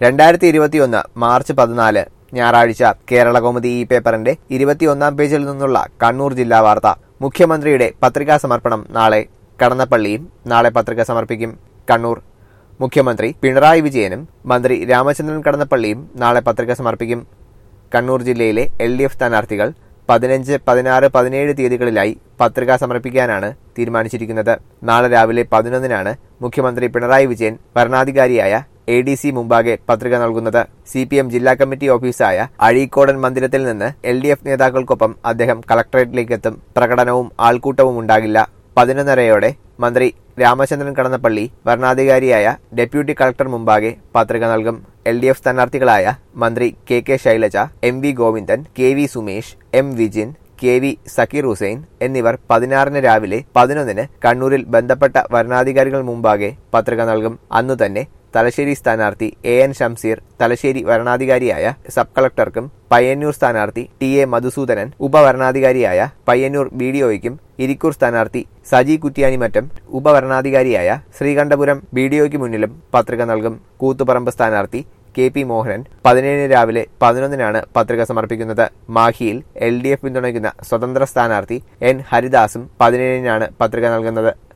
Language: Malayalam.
രണ്ടായിരത്തി ഇരുപത്തിയൊന്ന് മാർച്ച് പതിനാല് ഞായറാഴ്ച കേരള കൗമുദി ഈ പേപ്പറിന്റെ ഇരുപത്തിയൊന്നാം പേജിൽ നിന്നുള്ള കണ്ണൂർ ജില്ലാ വാർത്ത മുഖ്യമന്ത്രിയുടെ പത്രികാ സമർപ്പണം നാളെ കടന്നപ്പള്ളിയും നാളെ പത്രിക സമർപ്പിക്കും കണ്ണൂർ മുഖ്യമന്ത്രി പിണറായി വിജയനും മന്ത്രി രാമചന്ദ്രൻ കടന്നപ്പള്ളിയും നാളെ പത്രിക സമർപ്പിക്കും കണ്ണൂർ ജില്ലയിലെ എൽ ഡി എഫ് സ്ഥാനാർത്ഥികൾ പതിനഞ്ച് പതിനാറ് പതിനേഴ് തീയതികളിലായി പത്രിക സമർപ്പിക്കാനാണ് തീരുമാനിച്ചിരിക്കുന്നത് നാളെ രാവിലെ പതിനൊന്നിനാണ് മുഖ്യമന്ത്രി പിണറായി വിജയൻ ഭരണാധികാരിയായ എ ഡി സി മുമ്പാകെ പത്രിക നൽകുന്നത് സി പി എം ജില്ലാ കമ്മിറ്റി ഓഫീസായ അഴീക്കോടൻ മന്ദിരത്തിൽ നിന്ന് എൽ ഡി എഫ് നേതാക്കൾക്കൊപ്പം അദ്ദേഹം കളക്ടറേറ്റിലേക്കെത്തും പ്രകടനവും ആൾക്കൂട്ടവും ഉണ്ടാകില്ല പതിനൊന്നരയോടെ മന്ത്രി രാമചന്ദ്രൻ കടന്നപ്പള്ളി ഭരണാധികാരിയായ ഡെപ്യൂട്ടി കളക്ടർ മുമ്പാകെ പത്രിക നൽകും എൽ ഡി എഫ് സ്ഥാനാർത്ഥികളായ മന്ത്രി K K Shailaja M V Govindan K V Sumesh M Vijin K V Sakkeer Hussain എന്നിവർ പതിനാറിന് രാവിലെ പതിനൊന്നിന് കണ്ണൂരിൽ ബന്ധപ്പെട്ട വരണാധികാരികൾ മുമ്പാകെ പത്രിക നൽകും അന്നു തന്നെ തലശ്ശേരി സ്ഥാനാർത്ഥി എ എൻ ഷംസീർ തലശ്ശേരി വരണാധികാരിയായ സബ് കളക്ടർക്കും പയ്യന്നൂർ സ്ഥാനാർത്ഥി ടി എ മധുസൂദനൻ ഉപവരണാധികാരിയായ പയ്യന്നൂർ ബി ഡി ഒയ്ക്കും ഇരിക്കൂർ സ്ഥാനാർത്ഥി സജി കുറ്റ്യാനിമറ്റം ഉപവരണാധികാരിയായ ശ്രീകണ്ഠപുരം ബി ഡി ഒയ്ക്ക് മുന്നിലും പത്രിക നൽകും കൂത്തുപറമ്പ് സ്ഥാനാർത്ഥി കെ പി മോഹനൻ പതിനേഴിന് രാവിലെ പതിനൊന്നിനാണ് പത്രിക സമർപ്പിക്കുന്നത് മാഹിയിൽ എൽ ഡി എഫ് പിന്തുണയ്ക്കുന്ന സ്വതന്ത്ര സ്ഥാനാർത്ഥി എൻ ഹരിദാസും പതിനേഴിനാണ് പത്രിക നൽകുന്നത്